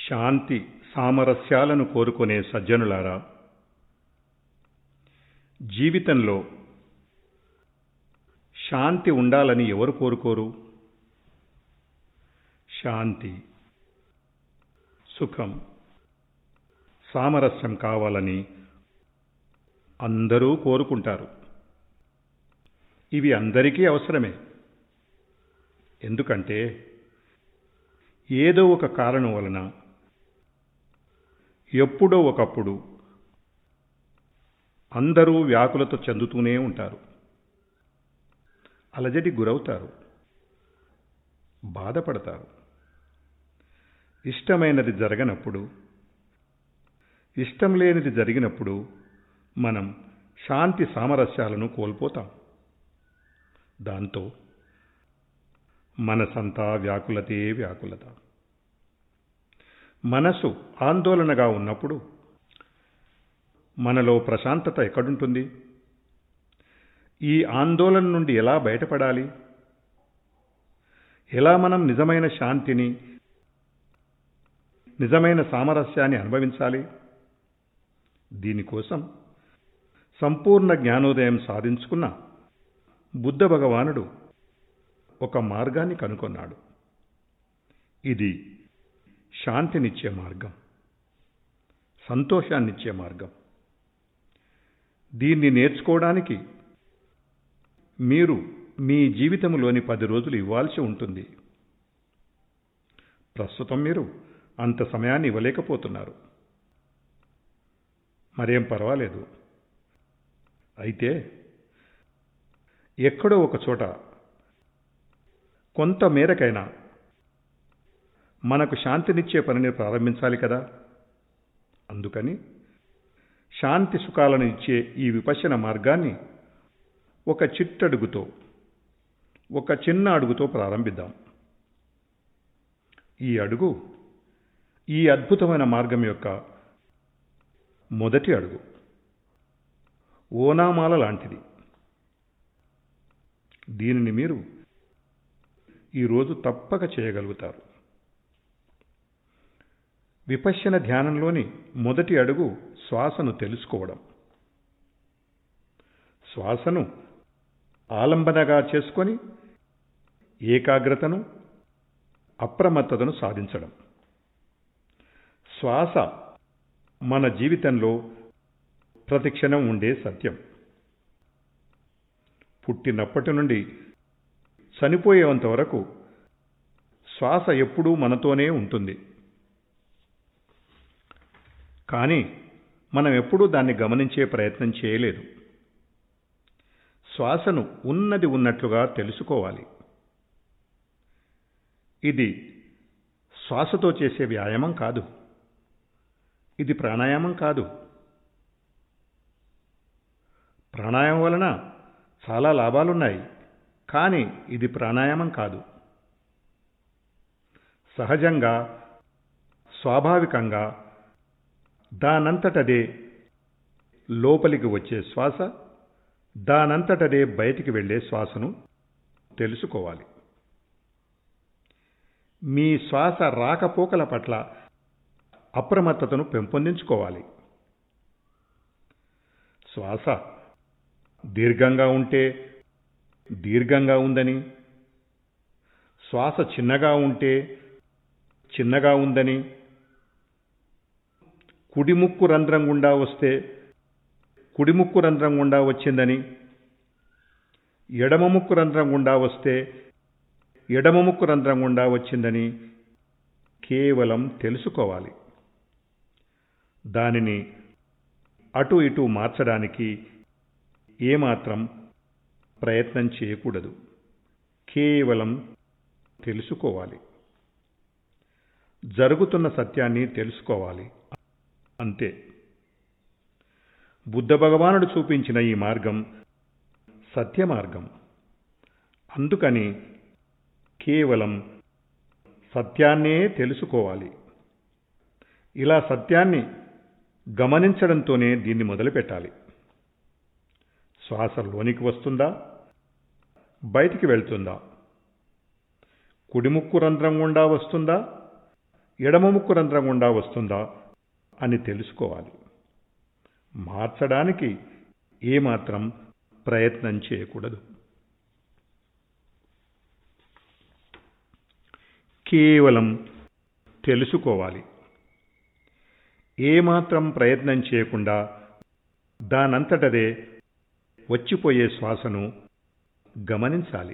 శాంతి సామరస్యాలను కోరుకునే సజ్జనులారా జీవితంలో శాంతి ఉండాలని ఎవరు కోరుకోరు శాంతి సుఖం సామరస్యం కావాలని అందరూ కోరుకుంటారు ఇవి అందరికీ అవసరమే ఎందుకంటే ఏదో ఒక కారణం వలన ఎప్పుడో ఒకప్పుడు అందరూ వ్యాకులత చెందుతూనే ఉంటారు అలజడి గురవుతారు బాధపడతారు ఇష్టమైనది జరగనప్పుడు ఇష్టం లేనిది జరిగినప్పుడు మనం శాంతి సామరస్యాలను కోల్పోతాం దాంతో మనసంతా వ్యాకులతే వ్యాకులత మనసు ఆందోళనగా ఉన్నప్పుడు మనలో ప్రశాంతత ఎక్కడుంటుంది ఈ ఆందోళన నుండి ఎలా బయటపడాలి ఎలా మనం నిజమైన శాంతిని నిజమైన సామరస్యాన్ని అనుభవించాలి దీనికోసం సంపూర్ణ జ్ఞానోదయం సాధించుకున్న బుద్ధ భగవానుడు ఒక మార్గాన్ని కనుగొన్నాడు ఇది శాంతినిచ్చే మార్గం సంతోషాన్నిచ్చే మార్గం దీన్ని నేర్చుకోవడానికి మీరు మీ జీవితంలోని పది రోజులు ఇవ్వాల్సి ఉంటుంది ప్రస్తుతం మీరు అంత సమయాన్ని ఇవ్వలేకపోతున్నారు మరేం పర్వాలేదు అయితే ఎక్కడో ఒక చోట కొంత మేరకైనా మనకు శాంతినిచ్చే పనిని ప్రారంభించాలి కదా అందుకని శాంతి సుఖాలను ఇచ్చే ఈ విపశన మార్గాన్ని ఒక చిట్టడుగుతో ఒక చిన్న అడుగుతో ప్రారంభిద్దాం ఈ అడుగు ఈ అద్భుతమైన మార్గం యొక్క మొదటి అడుగు ఓనామాల లాంటిది దీనిని మీరు ఈరోజు తప్పక చేయగలుగుతారు విపశ్యన ధ్యానంలోని మొదటి అడుగు శ్వాసను తెలుసుకోవడం శ్వాసను ఆలంబనగా చేసుకొని ఏకాగ్రతను అప్రమత్తతను సాధించడం శ్వాస మన జీవితంలో ప్రతిక్షణం ఉండే సత్యం పుట్టినప్పటి నుండి చనిపోయేంత వరకు శ్వాస ఎప్పుడూ మనతోనే ఉంటుంది కానీ మనం ఎప్పుడూ దాన్ని గమనించే ప్రయత్నం చేయలేదు శ్వాసను ఉన్నది ఉన్నట్లుగా తెలుసుకోవాలి ఇది శ్వాసతో చేసే వ్యాయామం కాదు ఇది ప్రాణాయామం కాదు ప్రాణాయామం వలన చాలా లాభాలున్నాయి కానీ ఇది ప్రాణాయామం కాదు సహజంగా స్వాభావికంగా దానంతటదే లోపలికి వచ్చే శ్వాస దానంతటదే బయటికి వెళ్ళే శ్వాసను తెలుసుకోవాలి మీ శ్వాస రాకపోకల పట్ల అప్రమత్తతను పెంపొందించుకోవాలి శ్వాస దీర్ఘంగా ఉంటే దీర్ఘంగా ఉందని శ్వాస చిన్నగా ఉంటే చిన్నగా ఉందని కుడిముక్కు రంధ్రం గుండా వస్తే కుడిముక్కు రంధ్రం గుండా వచ్చిందని ఎడమ ముక్కు రంధ్రం గుండా వస్తే ఎడమ ముక్కు రంధ్రం గుండా వచ్చిందని కేవలం తెలుసుకోవాలి దానిని అటు ఇటు మార్చడానికి ఏమాత్రం ప్రయత్నం చేయకూడదు కేవలం తెలుసుకోవాలి జరుగుతున్న సత్యాన్ని తెలుసుకోవాలి అంతే బుద్ధ భగవానుడు చూపించిన ఈ మార్గం సత్య మార్గం అందుకని కేవలం సత్యాన్నే తెలుసుకోవాలి ఇలా సత్యాన్ని గమనించడంతోనే దీన్ని మొదలుపెట్టాలి శ్వాస లోనికి వస్తుందా బయటికి వెళ్తుందా కుడిముక్కు రంధ్రం గుండా వస్తుందా ఎడమ ముక్కు రంధ్రం గుండా వస్తుందా అని తెలుసుకోవాలి మార్చడానికి ఏమాత్రం ప్రయత్నం చేయకూడదు కేవలం తెలుసుకోవాలి ఏమాత్రం ప్రయత్నం చేయకుండా దానంతటదే వచ్చిపోయే శ్వాసను గమనించాలి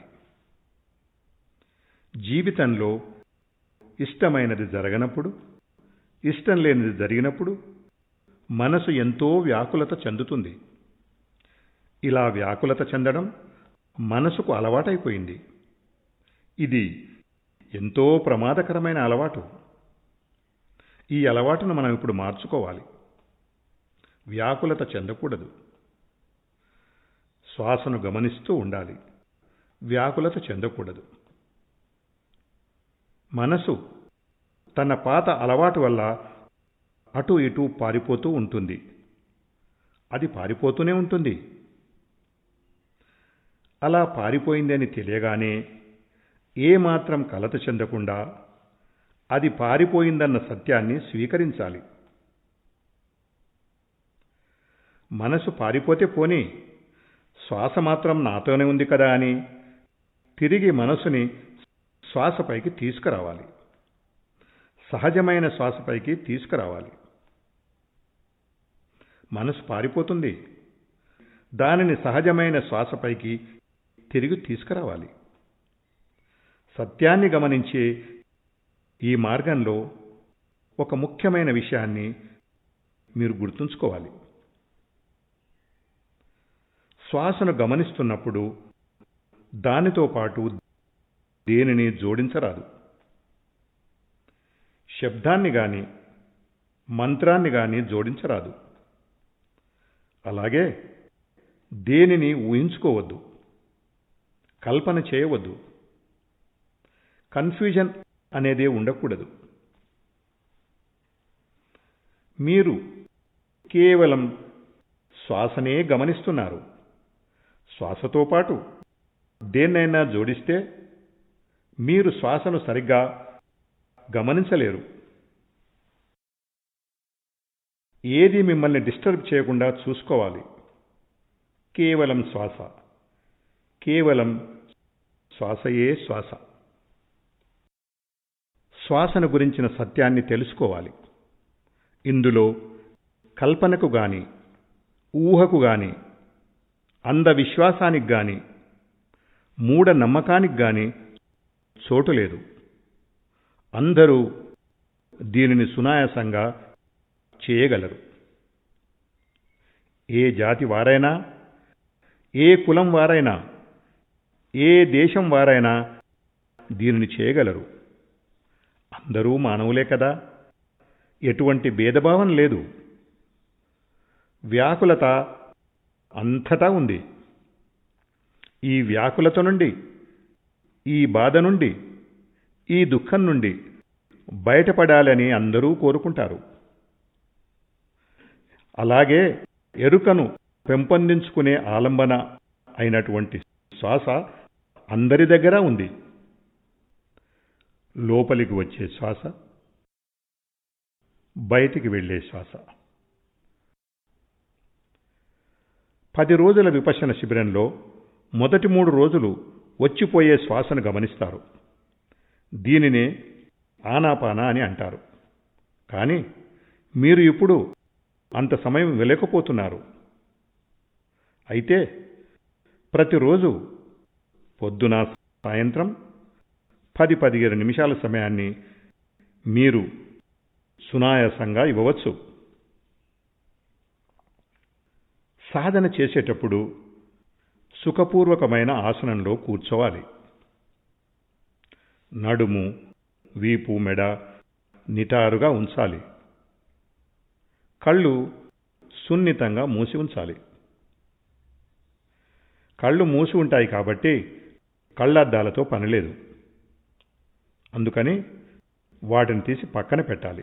జీవితంలో ఇష్టమైనది జరగనప్పుడు ఇష్టం లేనిది జరిగినప్పుడు మనసు ఎంతో వ్యాకులత చెందుతుంది ఇలా వ్యాకులత చెందడం మనసుకు అలవాటైపోయింది ఇది ఎంతో ప్రమాదకరమైన అలవాటు ఈ అలవాటును మనం ఇప్పుడు మార్చుకోవాలి వ్యాకులత చెందకూడదు శ్వాసను గమనిస్తూ ఉండాలి వ్యాకులత చెందకూడదు మనసు తన పాత అలవాటు వల్ల అటు ఇటు పారిపోతూ ఉంటుంది అది పారిపోతూనే ఉంటుంది అలా పారిపోయిందని తెలియగానే ఏమాత్రం కలత చెందకుండా అది పారిపోయిందన్న సత్యాన్ని స్వీకరించాలి మనసు పారిపోతే పోనీ శ్వాస మాత్రం నాతోనే ఉంది కదా అని తిరిగి మనసుని శ్వాసపైకి తీసుకురావాలి సహజమైన శ్వాసపైకి తీసుకురావాలి మనసు పారిపోతుంది దానిని సహజమైన శ్వాసపైకి తిరిగి తీసుకురావాలి సత్యాన్ని గమనించే ఈ మార్గంలో ఒక ముఖ్యమైన విషయాన్ని మీరు గుర్తుంచుకోవాలి శ్వాసను గమనిస్తున్నప్పుడు దానితో పాటు దేనిని జోడించరాదు శబ్దాన్ని గాని మంత్రాన్ని గాని జోడించరాదు అలాగే దేనిని ఊహించుకోవద్దు కల్పన చేయవద్దు కన్ఫ్యూజన్ అనేదే ఉండకూడదు మీరు కేవలం శ్వాసనే గమనిస్తున్నారు శ్వాసతో పాటు దేన్నైనా జోడిస్తే మీరు శ్వాసను సరిగ్గా గమనించలేరు ఏది మిమ్మల్ని డిస్టర్బ్ చేయకుండా చూసుకోవాలి కేవలం శ్వాస కేవలం శ్వాసయే శ్వాస శ్వాసను గురించిన సత్యాన్ని తెలుసుకోవాలి ఇందులో కల్పనకు గాని ఊహకు గాని అంధవిశ్వాసానికి గాని మూఢ నమ్మకానికి గాని చోటు లేదు అందరూ దీనిని సునాయాసంగా చేయగలరు ఏ జాతి వారైనా ఏ కులం వారైనా ఏ దేశం వారైనా దీనిని చేయగలరు అందరూ మానవులే కదా ఎటువంటి భేదభావం లేదు వ్యాకులత అంతటా ఉంది ఈ వ్యాకులత నుండి ఈ బాధ నుండి ఈ దుఃఖం నుండి బయటపడాలని అందరూ కోరుకుంటారు అలాగే ఎరుకను పెంపొందించుకునే ఆలంబన అయినటువంటి శ్వాస అందరి దగ్గర ఉంది లోపలికి వచ్చే శ్వాస బయటికి వెళ్ళే శ్వాస పది రోజుల విపశన శిబిరంలో మొదటి మూడు రోజులు వచ్చిపోయే శ్వాసను గమనిస్తారు దీనినే ఆనాపాన అని అంటారు కానీ మీరు ఇప్పుడు అంత సమయం వెళ్ళకపోతున్నారు అయితే ప్రతిరోజు పొద్దున సాయంత్రం పది పదిహేను నిమిషాల సమయాన్ని మీరు సునాయాసంగా ఇవ్వవచ్చు సాధన చేసేటప్పుడు సుఖపూర్వకమైన ఆసనంలో కూర్చోవాలి నడుము వీపు మెడ నిటారుగా ఉంచాలి కళ్ళు సున్నితంగా మూసి ఉంచాలి కళ్ళు మూసి ఉంటాయి కాబట్టి కళ్ళద్దాలతో పనిలేదు అందుకని వాటిని తీసి పక్కన పెట్టాలి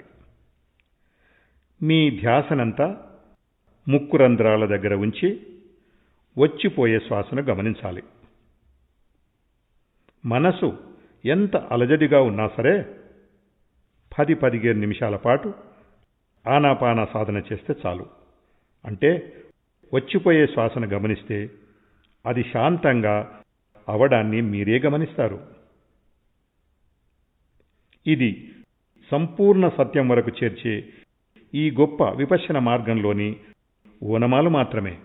మీ ధ్యాసనంతా ముక్కు రంధ్రాల దగ్గర ఉంచి వచ్చిపోయే శ్వాసను గమనించాలి మనసు ఎంత అలజడిగా ఉన్నా సరే పది పదిహేను నిమిషాల పాటు ఆనాపాన సాధన చేస్తే చాలు అంటే వచ్చిపోయే శ్వాసను గమనిస్తే అది శాంతంగా అవడాన్ని మీరే గమనిస్తారు ఇది సంపూర్ణ సత్యం వరకు చేర్చే ఈ గొప్ప విపశ్యన మార్గంలోని ఓనమాలు మాత్రమే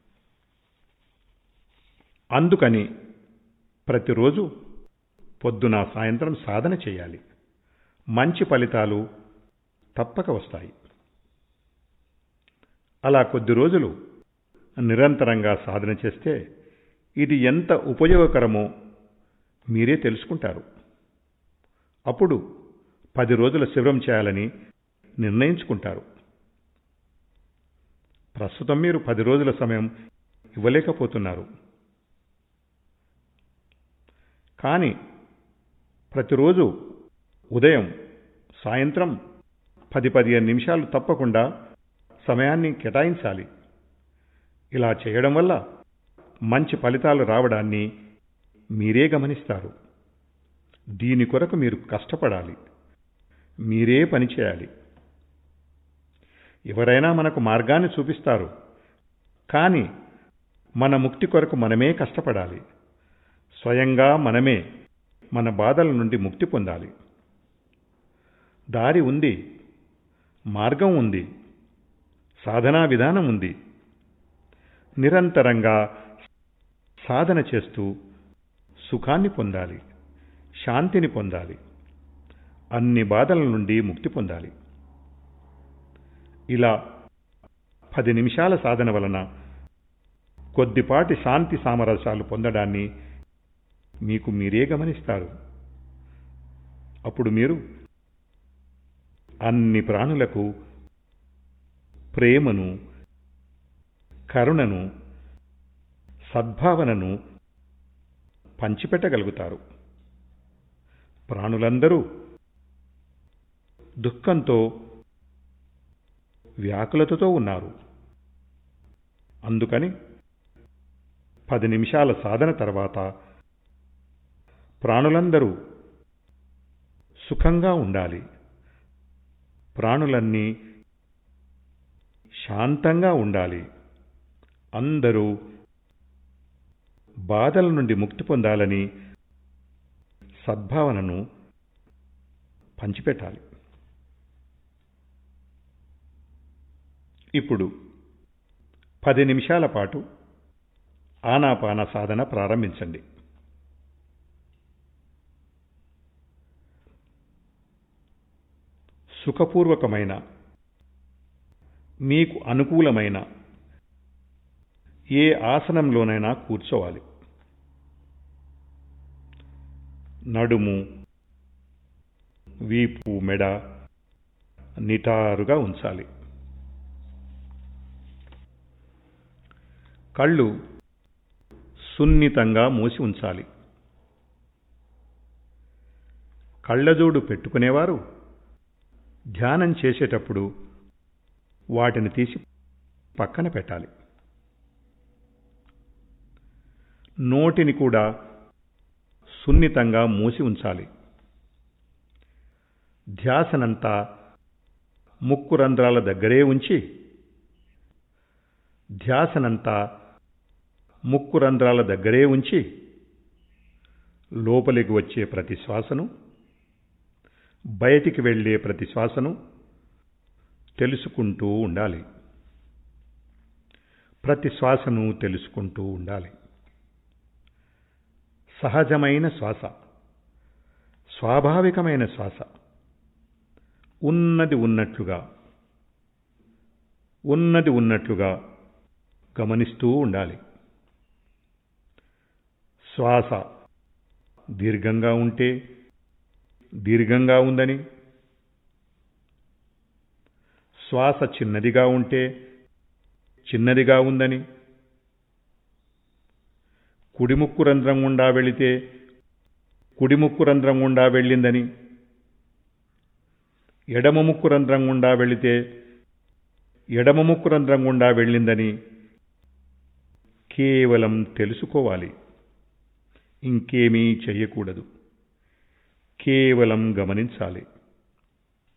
అందుకని ప్రతిరోజు పొద్దున సాయంత్రం సాధన చేయాలి మంచి ఫలితాలు తప్పక వస్తాయి అలా కొద్ది రోజులు నిరంతరంగా సాధన చేస్తే ఇది ఎంత ఉపయోగకరమో మీరే తెలుసుకుంటారు అప్పుడు పది రోజుల శిబిరం చేయాలని నిర్ణయించుకుంటారు ప్రస్తుతం మీరు పది రోజుల సమయం ఇవ్వలేకపోతున్నారు కానీ ప్రతిరోజు ఉదయం సాయంత్రం పది పదిహేను నిమిషాలు తప్పకుండా సమయాన్ని కేటాయించాలి ఇలా చేయడం వల్ల మంచి ఫలితాలు రావడాన్ని మీరే గమనిస్తారు దీని కొరకు మీరు కష్టపడాలి మీరే పని చేయాలి ఎవరైనా మనకు మార్గాన్ని చూపిస్తారు కానీ మన ముక్తి కొరకు మనమే కష్టపడాలి స్వయంగా మనమే మన బాధల నుండి ముక్తి పొందాలి దారి ఉంది మార్గం ఉంది సాధనా విధానం ఉంది నిరంతరంగా సాధన చేస్తూ సుఖాన్ని పొందాలి శాంతిని పొందాలి అన్ని బాధల నుండి ముక్తి పొందాలి ఇలా పది నిమిషాల సాధన వలన కొద్దిపాటి శాంతి సామరస్యాలు పొందడాన్ని మీకు మీరే గమనిస్తారు అప్పుడు మీరు అన్ని ప్రాణులకు ప్రేమను కరుణను సద్భావనను పంచిపెట్టగలుగుతారు ప్రాణులందరూ దుఃఖంతో వ్యాకులతతో ఉన్నారు అందుకని పది నిమిషాల సాధన తర్వాత ప్రాణులందరూ సుఖంగా ఉండాలి ప్రాణులన్నీ శాంతంగా ఉండాలి అందరూ బాధల నుండి ముక్తి పొందాలని సద్భావనను పంచిపెట్టాలి ఇప్పుడు పది నిమిషాల పాటు ఆనాపాన సాధన ప్రారంభించండి సుఖపూర్వకమైన మీకు అనుకూలమైన ఏ ఆసనంలోనైనా కూర్చోవాలి నడుము వీపు మెడ నిటారుగా ఉంచాలి కళ్ళు సున్నితంగా మూసి ఉంచాలి కళ్ళజోడు పెట్టుకునేవారు ధ్యానం చేసేటప్పుడు వాటిని తీసి పక్కన పెట్టాలి నోటిని కూడా సున్నితంగా మూసి ఉంచాలి ధ్యాసనంతా ముక్కు రంధ్రాల దగ్గరే ఉంచి ధ్యాసనంతా ముక్కు రంధ్రాల దగ్గరే ఉంచి లోపలికి వచ్చే ప్రతి శ్వాసను బయటికి వెళ్ళే ప్రతి శ్వాసను తెలుసుకుంటూ ఉండాలి ప్రతి శ్వాసను తెలుసుకుంటూ ఉండాలి సహజమైన శ్వాస స్వాభావికమైన శ్వాస ఉన్నది ఉన్నట్లుగా ఉన్నది ఉన్నట్లుగా గమనిస్తూ ఉండాలి శ్వాస దీర్ఘంగా ఉంటే దీర్ఘంగా ఉందని శ్వాస చిన్నదిగా ఉంటే చిన్నదిగా ఉందని కుడిముక్కు రంధ్రం గుండా వెళితే కుడిముక్కు రంధ్రం గుండా వెళ్ళిందని ఎడమ ముక్కు రంధ్రం గుండా వెళితే ఎడమ ముక్కు రంధ్రం గుండా వెళ్ళిందని కేవలం తెలుసుకోవాలి ఇంకేమీ చెయ్యకూడదు కేవలం గమనించాలి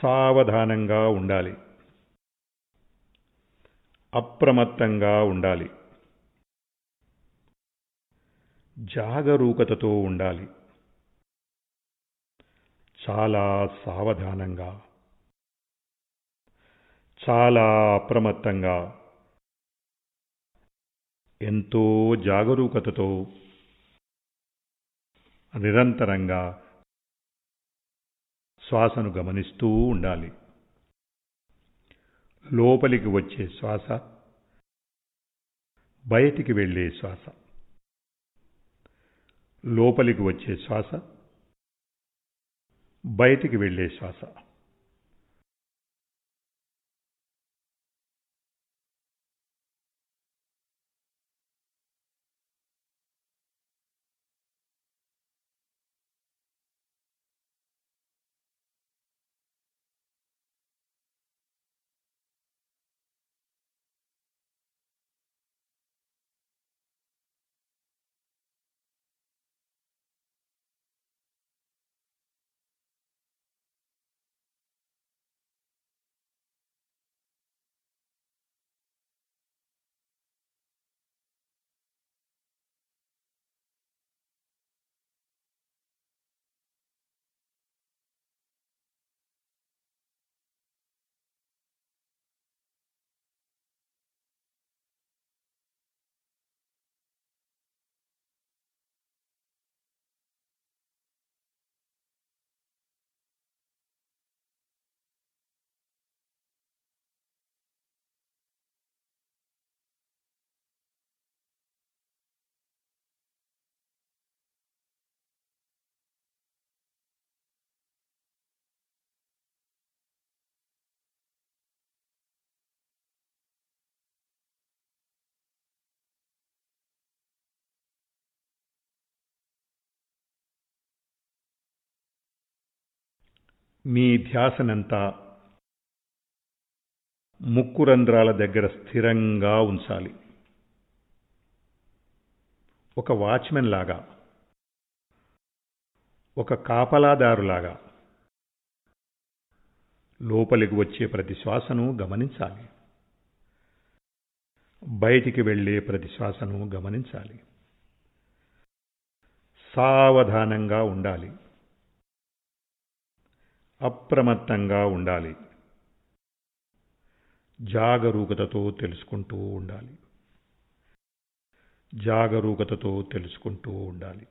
సావధానంగా ఉండాలి అప్రమత్తంగా ఉండాలి జాగరూకతతో ఉండాలి చాలా సావధానంగా చాలా అప్రమత్తంగా ఎంతో జాగరూకతతో నిరంతరంగా శ్వాసను గమనిస్తూ ఉండాలి లోపలికి వచ్చే శ్వాస బయటికి వెళ్ళే శ్వాస లోపలికి వచ్చే శ్వాస బయటికి వెళ్ళే శ్వాస మీ ధ్యాసనంతా ముక్కు రంధ్రాల దగ్గర స్థిరంగా ఉంచాలి ఒక వాచ్మెన్ లాగా ఒక కాపలాదారులాగా లోపలికి వచ్చే ప్రతి శ్వాసను గమనించాలి బయటికి వెళ్ళే ప్రతి శ్వాసను గమనించాలి సావధానంగా ఉండాలి అప్రమత్తంగా ఉండాలి జాగరూకతతో తెలుసుకుంటూ ఉండాలి జాగరూకతతో తెలుసుకుంటూ ఉండాలి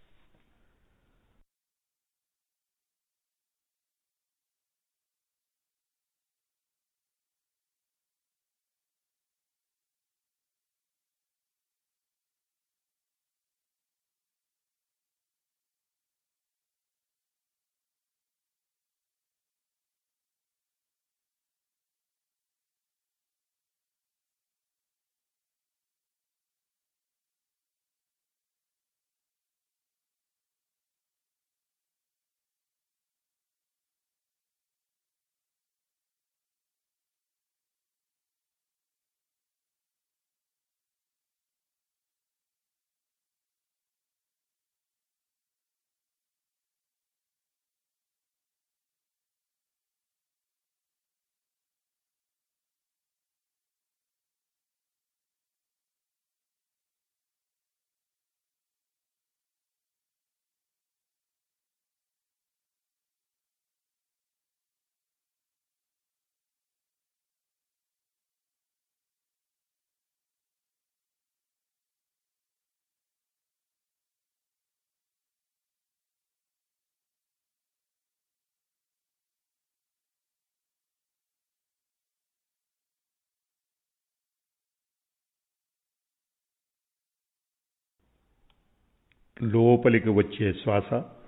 లోపలికి వచ్చే శ్వాస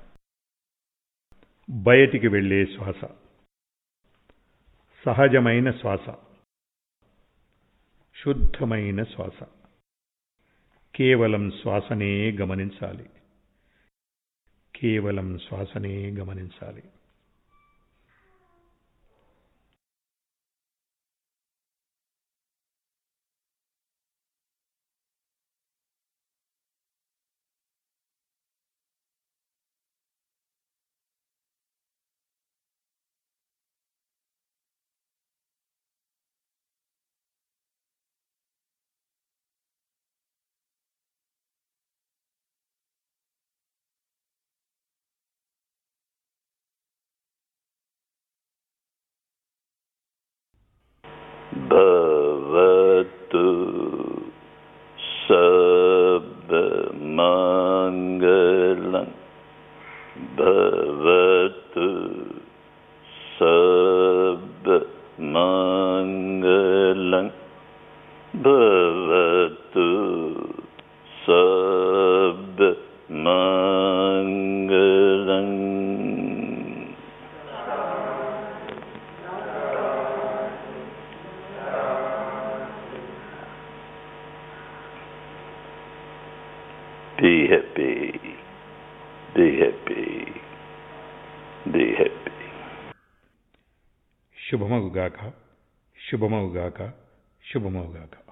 బయటికి వెళ్ళే శ్వాస సహజమైన శ్వాస శుద్ధమైన శ్వాస కేవలం శ్వాసనే గమనించాలి కేవలం శ్వాసనే గమనించాలి भवतु सर्वमङ्गलं भवतु सर्वमङ्गलं भवतु सर्वमङ्गलम् Be happy. Be happy. Be happy. శుభమగుగాక శుభమగుగాక శుభమగుగాక